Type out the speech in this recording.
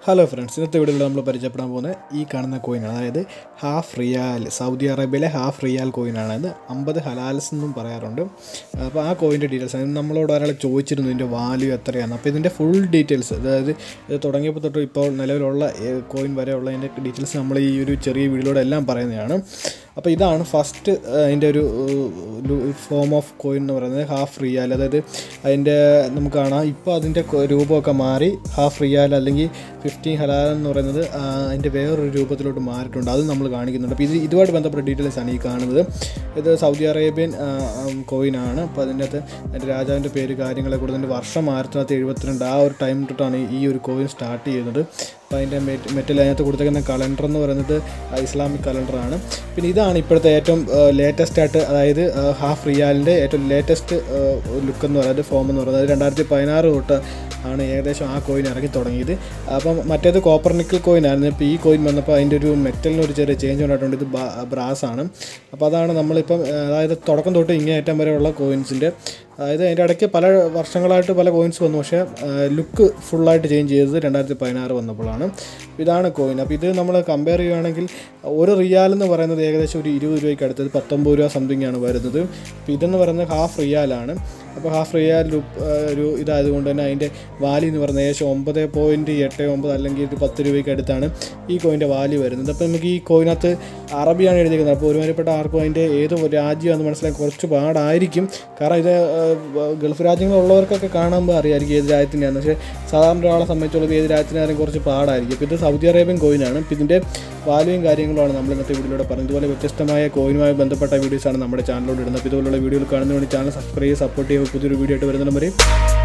hello friends ഇന്നത്തെ വീഡിയോയിൽ നമ്മൾ പരിചയപ്പെടാൻ പോകുന്ന ഈ കാണുന്ന കോയിനാണ് അതായത് ഹാഫ് റിയാൽ സൗദി അറേബ്യയിലെ ഹാഫ് റിയാൽ കോയിനാണ് ഇത് അമ്പത് ഹലാൽസ് എന്നും പറയാറുണ്ട് അപ്പോൾ ആ കോയിൻ്റെ ഡീറ്റെയിൽസ് ആണ് നമ്മളോട് ഒരാൾ ചോദിച്ചിരുന്നു ഇതിൻ്റെ വാല്യൂ എത്രയാണ് അപ്പോൾ ഇതിൻ്റെ ഫുൾ ഡീറ്റെയിൽസ് അതായത് ഇത് തുടങ്ങിയപ്പോൾ തൊട്ട് ഇപ്പോൾ നിലവിലുള്ള കോയിൻ വരെ ഉള്ളതിൻ്റെ ഡീറ്റെയിൽസ് നമ്മൾ ഈ ഒരു ചെറിയ വീഡിയോയിലൂടെ എല്ലാം പറയുന്നതാണ് അപ്പോൾ ഇതാണ് ഫസ്റ്റ് അതിൻ്റെ ഒരു ഫോം ഓഫ് കോയിൻ എന്ന് പറയുന്നത് ഹാഫ് റിയാൽ അതായത് അതിൻ്റെ നമുക്ക് കാണാം ഇപ്പോൾ അതിൻ്റെ കൊ- രൂപമൊക്കെ മാറി ഹാഫ് റിയാൽ അല്ലെങ്കിൽ ഫിഫ്റ്റീൻ ഹലാൽ എന്ന് പറയുന്നത് ആ, അതിൻ്റെ വേറൊരു രൂപത്തിലോട്ട് മാറിയിട്ടുണ്ട് അത് നമ്മൾ കാണിക്കുന്നുണ്ട് അപ്പോൾ ഇത് ഇതുമായിട്ട് ബന്ധപ്പെട്ട ഡീറ്റെയിൽസ് ആണ് ഈ കാണുന്നത് ഇത് സൗദി അറേബ്യൻ കോയിനാണ് അപ്പോൾ അതിൻ്റെ അകത്ത് അതിൻ്റെ രാജാവിൻ്റെ പേര് കാര്യങ്ങളെ കൂടുതൽ അതിൻ്റെ വർഷം ആയിരത്തി തൊള്ളായിരത്തി എഴുപത്തിരണ്ട് ആ ഒരു ടൈം തൊട്ടാണ് ഈ ഒരു കോയിൻ സ്റ്റാർട്ട് ചെയ്യുന്നത് അപ്പോൾ അതിൻ്റെ മെറ്റ് മെറ്റൽ അതിനകത്ത് കൊടുത്തേക്കുന്ന കലണ്ടർ എന്ന് പറയുന്നത് ആ, ഇസ്ലാമിക് കലണ്ടറാണ് പിന്നെ ഇതാണ് ഇപ്പോഴത്തെ ഏറ്റവും ലേറ്റസ്റ്റ് ആയിട്ട് അതായത് ഹാഫ് റിയാലിൻ്റെ ഏറ്റവും ലേറ്റസ്റ്റ് ലുക്ക് എന്ന് പറയുന്നത് ഫോം എന്ന് പറയുന്നത് രണ്ടായിരത്തി പതിനാറ് തൊട്ട് ആണ് ഏകദേശം ആ കോയിൻ ഇറങ്ങി തുടങ്ങിയത് അപ്പം മറ്റേത് കോപ്പർ നിക്കൽ കോയിൻ ആയിരുന്നു ഇപ്പോൾ ഈ കോയിൻ വന്നപ്പോൾ അതിൻ്റെ ഒരു മെറ്റലിന് ഒരു ചെറിയ ചേഞ്ച് ഉണ്ടായിട്ടുണ്ട് ഇത് ബ്രാസ് ആണ് അപ്പോൾ അതാണ് നമ്മളിപ്പം ആ, അതായത് തുടക്കം തൊട്ട് ഇങ്ങേയറ്റം വരെയുള്ള കോയിൻസിൻ്റെ അതായത് അതിൻ്റെ ഇടയ്ക്ക് പല വർഷങ്ങളായിട്ട് പല കോയിൻസ് വന്നു പക്ഷേ ലുക്ക് ഫുള്ളായിട്ട് ചേഞ്ച് ചെയ്തത് രണ്ടായിരത്തി പതിനാറ് വന്നപ്പോഴാണ് ഇതാണ് കോയിൻ അപ്പോൾ ഇത് നമ്മൾ കമ്പയർ ചെയ്യുകയാണെങ്കിൽ ഒരു റിയാൽ എന്ന് പറയുന്നത് ഏകദേശം ഒരു ഇരുപത് രൂപയ്ക്ക് അടുത്തത് പത്തൊമ്പത് രൂപ സംതിങ് ആണ് വരുന്നത് അപ്പോൾ ഇതെന്ന് പറയുന്നത് ഹാഫ് റിയാലാണ് അപ്പോൾ ഹാഫ് റിയാൽ ലുപ്പ് ഒരു ഇതായതുകൊണ്ട് തന്നെ അതിൻ്റെ വാല്യൂ എന്ന് പറയുന്നത് ഏകദേശം ഒമ്പത് പോയിൻറ്റ് എട്ട് ഒമ്പത് അല്ലെങ്കിൽ ഒരു പത്ത് രൂപയ്ക്ക് അടുത്താണ് ഈ കോയിൻ്റെ വാല്യൂ വരുന്നത് അപ്പോൾ നമുക്ക് ഈ കോയിനകത്ത് അറബിയാണ് എഴുതിയിരിക്കുന്നത് അപ്പോൾ ഒരുമാതിരിപ്പെട്ട ആർക്കും അതിൻ്റെ ഏത് രാജ്യമാണെന്ന് മനസ്സിലാക്കി കുറച്ച് പാടായിരിക്കും കാരണം ഇത് ആ, ഗൾഫ് രാജ്യങ്ങളുള്ളവർക്കൊക്കെ കാണുമ്പോൾ അറിയാമായിരിക്കും ഏത് രാജ്യത്തിൻ്റെയാണ് പക്ഷേ സാധാരണ ഒരാളെ സംബന്ധിച്ചുള്ളത് ഏത് രാജ്യത്തിനായാലും കുറച്ച് പാടായിരിക്കും അപ്പോൾ ഇത് സൗദി അറേബ്യൻ കോയിനാണ് അപ്പോൾ ഇതിൻ്റെ വാല്യൂയും കാര്യങ്ങളുമാണ് നമ്മൾ ഇന്നത്തെ വീഡിയോയിലൂടെ പറഞ്ഞത് ഇതുപോലെ വ്യത്യസ്തമായ കോയിനുമായി ബന്ധപ്പെട്ട വീഡിയോസാണ് നമ്മുടെ ചാനലിലൂടെ ഇടുന്നത് അപ്പോൾ ഇതുപോലുള്ള വീഡിയോകൾ കാണുന്നതിന് വേണ്ടി ചാനൽ സബ്സ്ക്രൈബ് ചെയ്ത് സപ്പോർട്ട് ചെയ്യുക പുതിയൊരു വീഡിയോ ആയിട്ട് വരുന്നതിന് വരെ